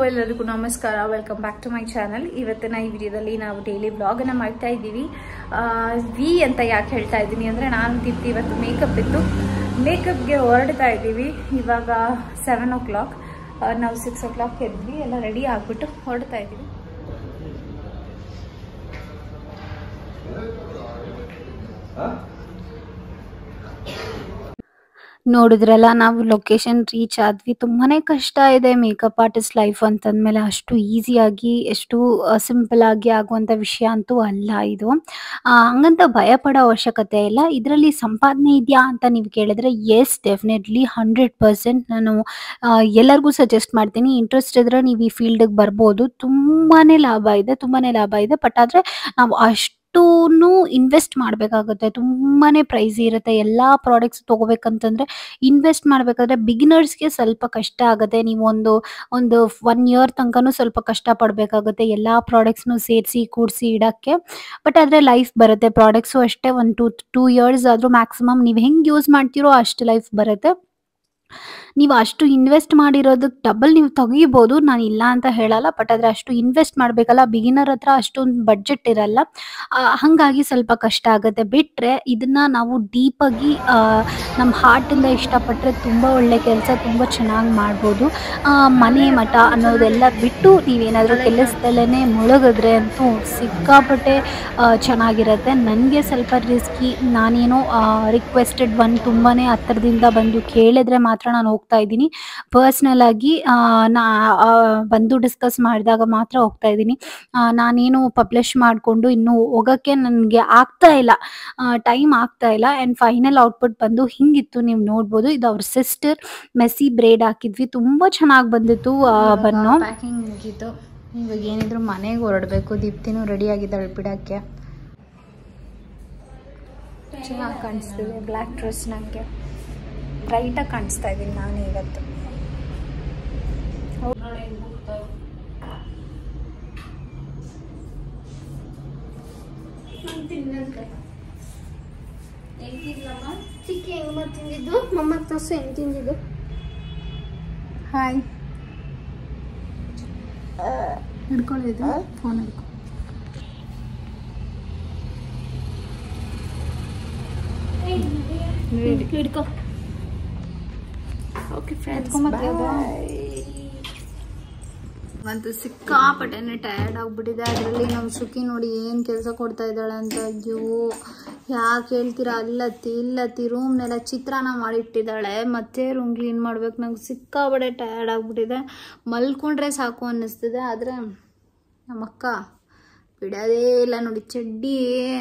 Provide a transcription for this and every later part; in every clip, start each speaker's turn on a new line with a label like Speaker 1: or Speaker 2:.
Speaker 1: ಎಲ್ಲರಿಗೂ ನಮಸ್ಕಾರ welcome back to my channel ಇವತ್ತಿನ ಈ ವಿಡಿಯೋದಲ್ಲಿ ನಾವು ಡೈಲಿ ವ್ಲಾಗನ್ನು ಮಾಡ್ತಾ ಇದ್ದೀವಿ ವಿ ಅಂತ ಯಾಕೆ ಹೇಳ್ತಾ ಇದ್ದೀನಿ ಅಂದರೆ ನಾನು ದೀಪ್ತಿ ಇವತ್ತು ಮೇಕಪ್ ಇತ್ತು ಮೇಕಪ್ಗೆ ಹೊರಡ್ತಾ ಇದ್ದೀವಿ ಇವಾಗ ಸೆವೆನ್ ಓ ಕ್ಲಾಕ್ ನಾವು ಸಿಕ್ಸ್ ಓ ಕ್ಲಾಕ್ ಎದ್ವಿ ಎಲ್ಲ ರೆಡಿ ಆಗಿಬಿಟ್ಟು ಹೊರಡ್ತಾ ಇದ್ದೀವಿ
Speaker 2: ನೋಡಿದ್ರಲ್ಲ ನಾವು ಲೊಕೇಶನ್ ರೀಚ್ ಆದ್ವಿ ತುಂಬಾನೇ ಕಷ್ಟ ಇದೆ ಮೇಕಪ್ ಆರ್ಟಿಸ್ಟ್ ಲೈಫ್ ಅಂತಂದ್ಮೇಲೆ ಅಷ್ಟು ಈಸಿಯಾಗಿ ಎಷ್ಟು ಸಿಂಪಲ್ ಆಗಿ ಆಗುವಂತ ವಿಷಯ ಅಂತೂ ಅಲ್ಲ ಇದು ಆ, ಹಂಗಂತ ಭಯ ಪಡೋ ಅವಶ್ಯಕತೆ ಇಲ್ಲ ಇದರಲ್ಲಿ ಸಂಪಾದನೆ ಇದೆಯಾ ಅಂತ ನೀವು ಕೇಳಿದ್ರೆ ಎಸ್ ಡೆಫಿನೆಟ್ಲಿ ಹಂಡ್ರೆಡ್ ಪರ್ಸೆಂಟ್ ನಾನು ಆ, ಎಲ್ಲರಿಗೂ ಸಜೆಸ್ಟ್ ಮಾಡ್ತೀನಿ ಇಂಟ್ರೆಸ್ಟ್ ಇದ್ರೆ ನೀವು ಈ ಫೀಲ್ಡಿಗೆ ಬರ್ಬೋದು ತುಂಬಾನೇ ಲಾಭ ಇದೆ ತುಂಬಾನೇ ಲಾಭ ಇದೆ ಬಟ್ ಆದ್ರೆ ನಾವು ಅಷ್ಟು ಇನ್ವೆಸ್ಟ್ ಮಾಡಬೇಕಾಗುತ್ತೆ ತುಂಬಾನೇ ಪ್ರೈಸ್ ಇರುತ್ತೆ ಎಲ್ಲ ಪ್ರಾಡಕ್ಟ್ಸ್ ತಗೋಬೇಕಂತಂದ್ರೆ ಇನ್ವೆಸ್ಟ್ ಮಾಡಬೇಕಾದ್ರೆ ಬಿಗಿನರ್ಸ್ಗೆ ಸ್ವಲ್ಪ ಕಷ್ಟ ಆಗುತ್ತೆ ನೀವು ಒಂದು ಒಂದು ಒನ್ ಇಯರ್ ತನಕನೂ ಸ್ವಲ್ಪ ಕಷ್ಟ ಪಡಬೇಕಾಗುತ್ತೆ ಎಲ್ಲ ಪ್ರಾಡಕ್ಟ್ಸ್ನು ಸೇರಿಸಿ ಕೂಡಿಸಿ ಇಡೋಕ್ಕೆ ಬಟ್ ಆದರೆ ಲೈಫ್ ಬರುತ್ತೆ ಪ್ರಾಡಕ್ಟ್ಸು ಅಷ್ಟೇ ಒಂದು ಟೂ ಟೂ ಇಯರ್ಸ್ ಆದರೂ ಮ್ಯಾಕ್ಸಿಮಮ್ ನೀವು ಹೆಂಗೆ ಯೂಸ್ ಮಾಡ್ತೀರೋ ಅಷ್ಟು ಲೈಫ್ ಬರುತ್ತೆ ನೀವು ಅಷ್ಟು ಇನ್ವೆಸ್ಟ್ ಮಾಡಿರೋದಕ್ಕೆ ಡಬಲ್ ನೀವು ತೆಗಿಬೋದು ನಾನು ಇಲ್ಲ ಅಂತ ಹೇಳಲ್ಲ ಬಟ್ ಆದರೆ ಅಷ್ಟು ಇನ್ವೆಸ್ಟ್ ಮಾಡಬೇಕಲ್ಲ ಬಿಗಿನರ್ ಹತ್ರ ಅಷ್ಟೊಂದು ಬಡ್ಜೆಟ್ ಇರಲ್ಲ ಆ, ಹಾಗಾಗಿ ಸ್ವಲ್ಪ ಕಷ್ಟ ಆಗುತ್ತೆ ಬಿಟ್ಟರೆ ಇದನ್ನ ನಾವು ಡೀಪಾಗಿ ನಮ್ಮ ಹಾರ್ಟಿಂದ ಇಷ್ಟಪಟ್ಟರೆ ತುಂಬ ಒಳ್ಳೆ ಕೆಲಸ ತುಂಬ ಚೆನ್ನಾಗಿ ಮಾಡ್ಬೋದು ಆ, ಮನೆ ಮಠ ಅನ್ನೋದೆಲ್ಲ ಬಿಟ್ಟು ನೀವೇನಾದರೂ ಕೆಲಸದಲ್ಲೇ ಮುಳುಗಿದ್ರೆ ಅಂತೂ ಸಿಕ್ಕಾಪಟ್ಟೆ ಆ, ಚೆನ್ನಾಗಿರುತ್ತೆ ನನಗೆ ಸ್ವಲ್ಪ ರಿಸ್ಕಿ ನಾನೇನೋ ರಿಕ್ವೆಸ್ಟೆಡ್ ಬಂದು ತುಂಬಾ ಹತ್ತಿರದಿಂದ ಬಂದು ಕೇಳಿದ್ರೆ ಮಾತ್ರ ನಾನು ಹೋಗ್ತಾ ಇದ್ದೀನಿ ಪರ್ಸ್ನಲ್ ಆಗಿ ಆ, ನಾ ಆ, ಬಂದು ಡಿಸ್ಕಸ್ ಮಾಡಿದಾಗ ಮಾತ್ರ ಹೋಗ್ತಾ ಇದ್ದೀನಿ ಆ, ನಾನೇನು ಪಬ್ಲಿಷ್ ಮಾಡಿಕೊಂಡು ಇನ್ನೂ ಹೋಗೋಕ್ಕೆ ನನಗೆ ಆಗ್ತಾ ಇಲ್ಲ ಟೈಮ್ ಆಗ್ತಾ ಇಲ್ಲ ಆ್ಯಂಡ್ ಫೈನಲ್ ಔಟ್ಪುಟ್ ಬಂದು ಹಿಂಗಿತ್ತು ನೀವು ನೋಡ್ಬೋದು ಇದು ಅವ್ರ ಸಿಸ್ಟರ್ ಮೆಸ್ಸಿ ಬ್ರೇಡ್ ಹಾಕಿದ್ವಿ ತುಂಬ ಚೆನ್ನಾಗಿ ಬಂದಿತ್ತು ಆ, ಬನ್ನು
Speaker 1: ಪ್ಯಾಕಿಂಗ್ ಮುಗೀತು ಇವಾಗ ಏನಿದ್ರು ಮನೆಗೆ ಹೊರಡಬೇಕು ದೀಪ್ತಿನೂ ರೆಡಿ ಆಗಿದ್ದಾಳೆ ಬಿಡೋಕ್ಕೆ ಚೆನ್ನಾಗಿ ಕಾಣಿಸ್ತಿದೆ ಬ್ಲ್ಯಾಕ್ ಡ್ರೆಸ್ ನನಗೆ ಬ್ರೈಟಾಗಿ ಕಾಣಿಸ್ತಾ ಇದ್ದೀನಿ ನಾನು ಇವತ್ತು
Speaker 3: ಚಿಕ್ಕಿ ಹೆಂಗ್ ತಿಂದಿದ್ದು ಮಮ್ಮ ತೋರ್ಸು ಹೆಂಗ್ ತಿಂದಿದ್ದು
Speaker 1: ಹಾಯ್ ಹಿಡ್ಕೊಳ್ಳಿದ್ದು ಫೋನ್ ಹಿಡ್ಕೊ
Speaker 3: ಹಿಡ್ಕೊ
Speaker 1: ಓಕೆ ಫ್ರೆಂಡ್ಸ್ ಮತ್ತು ಸಿಕ್ಕಾಪಟ್ಟೆನೆ ಟಯರ್ಡ್ ಆಗ್ಬಿಟ್ಟಿದೆ ಅದರಲ್ಲಿ ನಮ್ಮ ಸುಖಿ ನೋಡಿ ಏನು ಕೆಲಸ ಕೊಡ್ತಾ ಇದ್ದಾಳೆ ಅಂತ ಅಯ್ಯೋ ಯಾಕೆ ಹೇಳ್ತೀರಾ ಅಲ್ಲತ್ತಿ ಇಲ್ಲತ್ತಿ ರೂಮ್ನೆಲ್ಲ ಚಿತ್ರಾನ್ನ ಮಾಡಿಟ್ಟಿದ್ದಾಳೆ ಮತ್ತೆ ರೂಮ್ ಕ್ಲೀನ್ ಮಾಡ್ಬೇಕು ನಂಗೆ ಸಿಕ್ಕಾಪಟ್ಟೆ ಟಯರ್ಡ್ ಆಗ್ಬಿಟ್ಟಿದೆ ಮಲ್ಕೊಂಡ್ರೆ ಸಾಕು ಅನ್ನಿಸ್ತಿದೆ ಆದರೆ ನಮ್ಮಕ್ಕ ಬಿಡೋದೇ ಇಲ್ಲ ನೋಡಿ ಚಡ್ಡಿ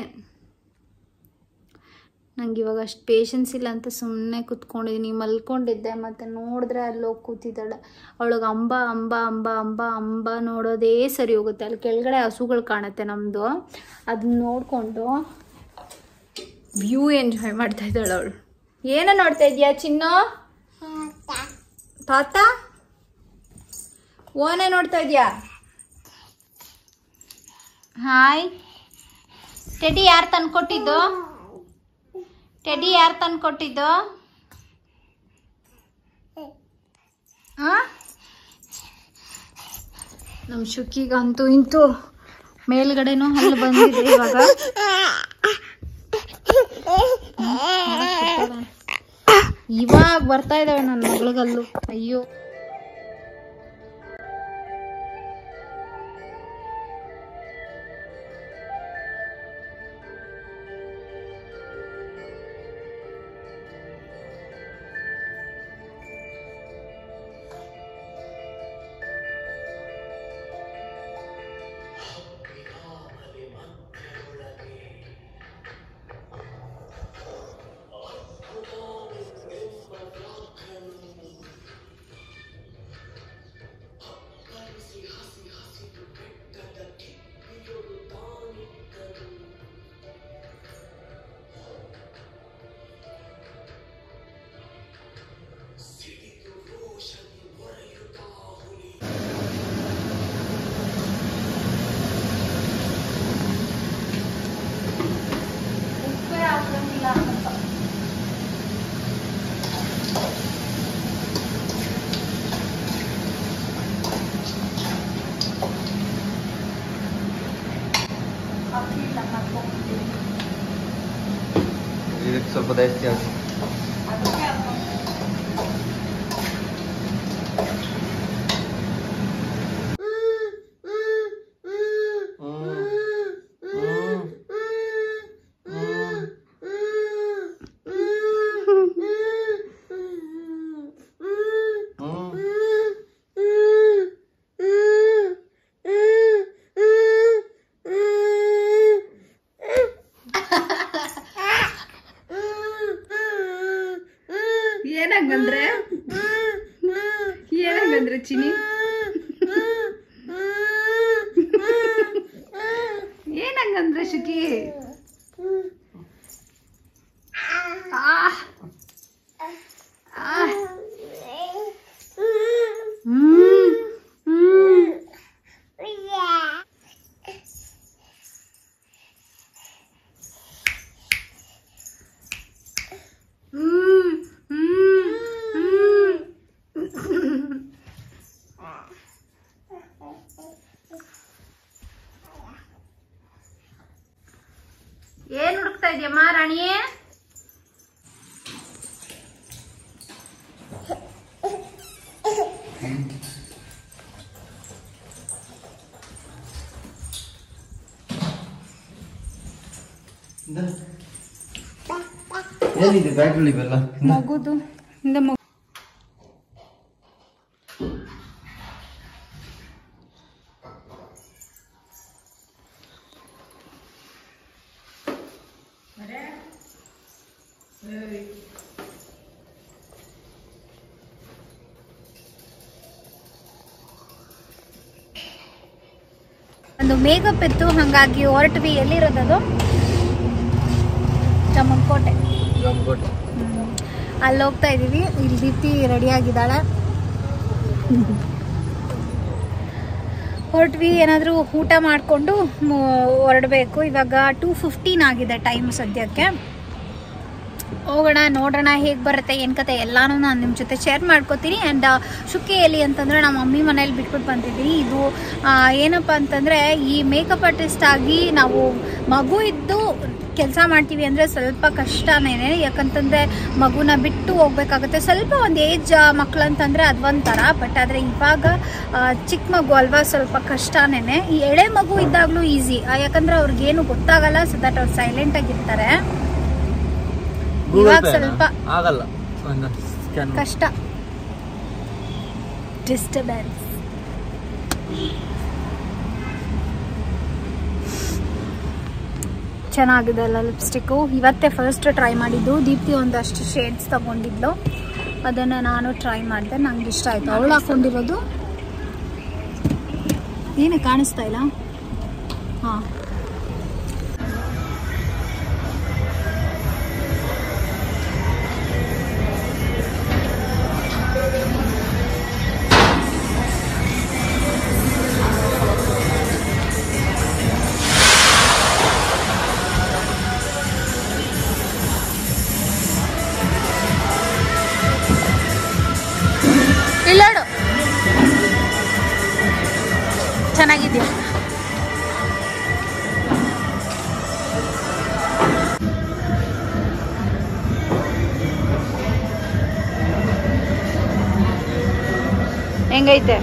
Speaker 1: ನಂಗೆ ಇವಾಗ ಅಷ್ಟು ಪೇಷನ್ಸ್ ಇಲ್ಲ ಅಂತ ಸುಮ್ಮನೆ ಕೂತ್ಕೊಂಡಿದ್ದೀನಿ ಮಲ್ಕೊಂಡಿದ್ದೆ ಮತ್ತು ನೋಡಿದ್ರೆ ಅಲ್ಲಿ ಹೋಗಿ ಕೂತಿದ್ದಾಳೆ ಅವಳಿಗೆ ಅಂಬ ಅಂಬ ಅಂಬ ಅಂಬ ಅಂಬ ನೋಡೋದೇ ಸರಿ ಹೋಗುತ್ತೆ ಅಲ್ಲಿ ಕೆಳಗಡೆ ಹಸುಗಳು ಕಾಣುತ್ತೆ ನಮ್ಮದು ಅದನ್ನ ನೋಡಿಕೊಂಡು ವ್ಯೂ ಎಂಜಾಯ್ ಮಾಡ್ತಾ ಇದ್ದಾಳೆ ಅವಳು ಏನೋ ನೋಡ್ತಾ ಇದೀಯಾ ಚಿನ್ನು ತಾತ ಓನೇ ನೋಡ್ತಾ ಇದೀಯಾ ಹಾಯ್ ಟೆಡಿ ಯಾರು ತಂದ್ಕೊಟ್ಟಿದ್ದು ಟೆಡಿ ಯಾರು ತಂದ್ಕೊಟ್ಟಿದ್ದು ಆ ನಮ್ಮ ಶುಕಿಗಂತೂ ಇಂತೂ ಮೇಲ್ಗಡೆನೂ ಹಲ್ಲು ಬಂದಿದೆ ಇವಾಗ ಇವಾಗ ಬರ್ತಾ ಇದ್ದಾವೆ ನನ್ನ ಮಗಳಿಗಲ್ಲು ಅಯ್ಯೋ ಹಾಕ್ಲಿಲ್ಲ ಮರ್ತೋಗ್ಬಿಟ್ಟಿದ್ದೀನಿ.
Speaker 4: ಇದಕ್ಕೆ ಸ್ವಲ್ಪ ಜಾಸ್ತಿ ಆಗುತ್ತೆ
Speaker 1: ಅದಕ್ಕೆ ಹಾಕ್ಕೊಂಡು ಏನಂಗಂದ್ರೆ ಏನಂಗಂದ್ರೆ ಚಿನಿ ಏನಂಗಂದ್ರೆ ಶುಕಿ ಆ. ಆ. ಹ್ಮ್. ಹ್ಮ್. ಹ್ಮ್. ಹ್ಮ್. ಹ್ಮ್. ಏನ್ ಹುಡುಕ್ತಾ ಇದೆಯಮ್ಮ ರಾಣಿಯೇ
Speaker 4: ಏನಿದೆ ಬ್ಯಾಗ್ಗಳು ಇವೆಲ್ಲ
Speaker 1: ಮಗುದು ಇಂದ ಮಗು ಒಂದು ಮೇಕಪ್ ಇತ್ತು ಹಾಗಾಗಿ ಹೊರಟ್ವಿ ಎಲ್ಲಿರೋದದು ಚಮ್ಮನಕೋಟೆ
Speaker 4: ಜಮ್ಕೋಟೆ
Speaker 1: ಅಲ್ಲಿ ಹೋಗ್ತಾ ಇದೀವಿ ಇಲ್ಲಿ ದೀಪ್ತಿ ರೆಡಿ ಆಗಿದ್ದಾಳೆ ಹೊರಟ್ವಿ ಏನಾದರೂ ಊಟ ಮಾಡಿಕೊಂಡು ಹೊರಡಬೇಕು ಇವಾಗ ಟೂ ಫಿಫ್ಟೀನ್ ಆಗಿದೆ ಟೈಮ್ ಸದ್ಯಕ್ಕೆ ಹೋಗೋಣ ನೋಡೋಣ ಹೇಗೆ ಬರುತ್ತೆ ಏನು ಕತೆ ಎಲ್ಲಾನು ನಾನು ನಿಮ್ಮ ಜೊತೆ ಶೇರ್ ಮಾಡ್ಕೋತೀನಿ ಆ್ಯಂಡ್ ಶುಕ್ಕೆ ಎಲ್ಲಿ ಅಂತಂದರೆ ನಮ್ಮ ಮಮ್ಮಿ ಮನೇಲಿ ಬಿಟ್ಬಿಟ್ಟು ಬಂದಿದ್ದೀನಿ ಇದು ಆ, ಏನಪ್ಪ ಅಂತಂದರೆ ಈ ಮೇಕಪ್ ಆರ್ಟಿಸ್ಟ್ ಆಗಿ ನಾವು ಮಗು ಇದ್ದು ಕೆಲಸ ಮಾಡ್ತೀವಿ ಅಂದರೆ ಸ್ವಲ್ಪ ಕಷ್ಟನೇ ಯಾಕಂತಂದರೆ ಮಗುನ ಬಿಟ್ಟು ಹೋಗ್ಬೇಕಾಗುತ್ತೆ ಸ್ವಲ್ಪ ಒಂದು ಏಜ್ ಮಕ್ಕಳಂತಂದರೆ ಅದೊಂಥರ ಬಟ್ ಆದರೆ ಇವಾಗ ಆ, ಚಿಕ್ಕ ಮಗು ಅಲ್ವಾ ಸ್ವಲ್ಪ ಕಷ್ಟನೇ ಈ ಎಳೆ ಮಗು ಇದ್ದಾಗಲೂ ಈಸಿ ಯಾಕಂದರೆ ಅವ್ರಿಗೇನು ಗೊತ್ತಾಗಲ್ಲ ಸೊ ದಟ್ ಅವ್ರು ಸೈಲೆಂಟಾಗಿರ್ತಾರೆ ಇವಾಗ ಸ್ವಲ್ಪ
Speaker 4: ಆಗಲ್ಲ ಒಂದು ಸ್ಕ್ಯಾನ್
Speaker 1: ಕಷ್ಟ ಡಿಸ್ಟರ್ಬೆನ್ಸ್ ಚೆನ್ನಾಗಿದೆ ಅಲ್ಲ ಲಿಪ್ಸ್ಟಿಕ್ಕು ಇವತ್ತೇ ಫಸ್ಟ್ ಟ್ರೈ ಮಾಡಿದ್ದು ದೀಪ್ತಿ ಒಂದಷ್ಟು ಶೇಡ್ಸ್ ತಗೊಂಡಿದ್ಲು ಅದನ್ನು ನಾನು ಟ್ರೈ ಮಾಡಿದೆ ನಂಗೆ ಇಷ್ಟ ಆಯಿತು ಅವಳು ಹಾಕೊಂಡಿರೋದು ಏನು ಕಾಣಿಸ್ತಾ ಇಲ್ಲ ಹಾಂ ಇಲ್ಲೋಡು ಚೆನ್ನಾಗಿದ್ಯಾ ಹೆಂಗೈತೆ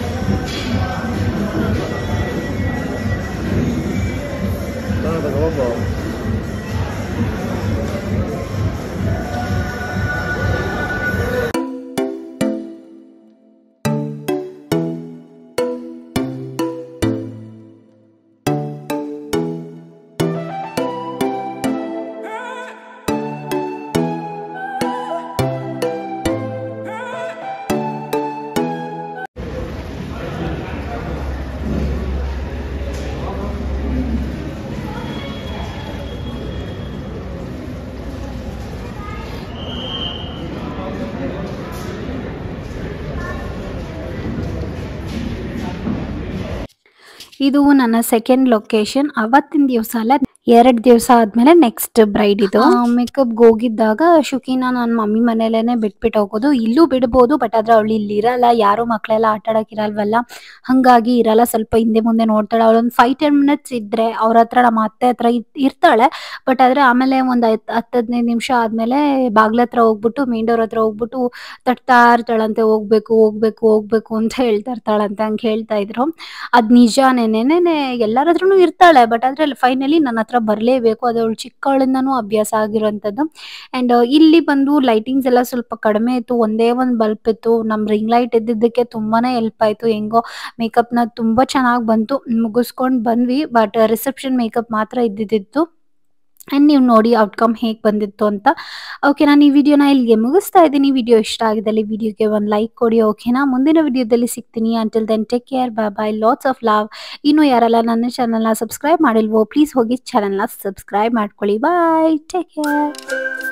Speaker 2: ಇದು ನನ್ನ ಸೆಕೆಂಡ್ ಲೊಕೇಶನ್ ಅವತ್ತಿನ ದಿವಸ ಅಲ್ಲ ಎರಡ್ ದಿವಸ ಆದ್ಮೇಲೆ ನೆಕ್ಸ್ಟ್ ಬ್ರೈಡ್ ಇದು ಮೇಕಪ್ ಹೋಗಿದ್ದಾಗ ಶುಕಿನ ನನ್ನ ಮಮ್ಮಿ ಮನೇಲೇನೆ ಬಿಟ್ಬಿಟ್ಟು ಹೋಗೋದು ಇಲ್ಲೂ ಬಿಡ್ಬೋದು ಬಟ್ ಆದ್ರೆ ಅವಳು ಇಲ್ಲಿ ಇರಲ್ಲ ಯಾರು ಮಕ್ಕಳೆಲ್ಲ ಆಟ ಆಡಕ್ ಇರಲ್ವಲ್ಲ ಹಂಗಾಗಿ ಇರಲ್ಲ ಸ್ವಲ್ಪ ಹಿಂದೆ ಮುಂದೆ ನೋಡ್ತಾಳೆ ಅವಳೊಂದು ಫೈವ್ ಟೆನ್ ಮಿನಿಟ್ಸ್ ಇದ್ರೆ ಅವ್ರ ಹತ್ರ ನಮ್ಮ ಅತ್ತೆ ಹತ್ರ ಇದ್- ಇರ್ತಾಳೆ ಬಟ್ ಆದ್ರೆ ಆಮೇಲೆ ಒಂದ್ ಹತ್ತು ಹದಿನೈದು ನಿಮಿಷ ಆದ್ಮೇಲೆ ಬಾಗ್ಲ ಹತ್ರ ಹೋಗ್ಬಿಟ್ಟು ಮೇನ್ ಡೋರ್ ಹತ್ರ ಹೋಗ್ಬಿಟ್ಟು ತಟ್ತಾ ಇರ್ತಾಳಂತೆ ಹೋಗ್ಬೇಕು ಹೋಗ್ಬೇಕು ಹೋಗ್ಬೇಕು ಅಂತ ಹೇಳ್ತಾ ಇರ್ತಾಳಂತೆ ಹಂಗೆ ಹೇಳ್ತಾ ಇದ್ರು ಅದ್ ನಿಜಾನೇನೆ ಎಲ್ಲರ ಹತ್ರನೂ ಇರ್ತಾಳೆ ಬಟ್ ಆದ್ರೆ ಫೈನಲಿ ನನ್ನ ಹತ್ರ ಬರಲೇಬೇಕು ಅದು ಅವಳು ಚಿಕ್ಕವಳಿಂದನೂ ಅಭ್ಯಾಸ ಆಗಿರೋಂಥದ್ದು ಅಂಡ್ ಇಲ್ಲಿ ಬಂದು ಲೈಟಿಂಗ್ಸ್ ಎಲ್ಲ ಸ್ವಲ್ಪ ಕಡಿಮೆ ಇತ್ತು ಒಂದೇ ಒಂದು ಬಲ್ಪ್ ಇತ್ತು ನಮ್ ರಿಂಗ್ ಲೈಟ್ ಇದ್ದಿದ್ದಕ್ಕೆ ತುಂಬಾನೇ ಹೆಲ್ಪ್ ಆಯ್ತು ಹೆಂಗೋ ಮೇಕಪ್ ನ ತುಂಬಾ ಚೆನ್ನಾಗಿ ಬಂತು ಮುಗಿಸ್ಕೊಂಡ್ ಬಂದ್ವಿ ಬಟ್ ರಿಸೆಪ್ಷನ್ ಮೇಕಪ್ ಮಾತ್ರ ಇದ್ದಿದ್ದು ಆ್ಯಂಡ್ ನೀವು ನೋಡಿ ಔಟ್ಕಮ್ ಹೇಗೆ ಬಂದಿತ್ತು ಅಂತ ಓಕೆ ನಾನು ಈ ವಿಡಿಯೋನ ಇಲ್ಲಿಗೆ ಮುಗಿಸ್ತಾ ಇದ್ದೀನಿ ವಿಡಿಯೋ ಇಷ್ಟ ಆಗಿದ್ದಲ್ಲಿ ವಿಡಿಯೋಗೆ ಒಂದು ಲೈಕ್ ಕೊಡಿ ಓಕೆನಾ ಮುಂದಿನ ವಿಡಿಯೋದಲ್ಲಿ ಸಿಗ್ತೀನಿ until then take care bye bye lots of love ಇನ್ನು ಯಾರೆಲ್ಲ ನನ್ನ ಚಾನಲ್ನ ಸಬ್ಸ್ಕ್ರೈಬ್ ಮಾಡಿಲ್ವೋ ಪ್ಲೀಸ್ ಹೋಗಿ ಚಾನಲ್ನ ಸಬ್ಸ್ಕ್ರೈಬ್ ಮಾಡ್ಕೊಳ್ಳಿ ಬಾಯ್ ಟೇಕ್ ಕೇರ್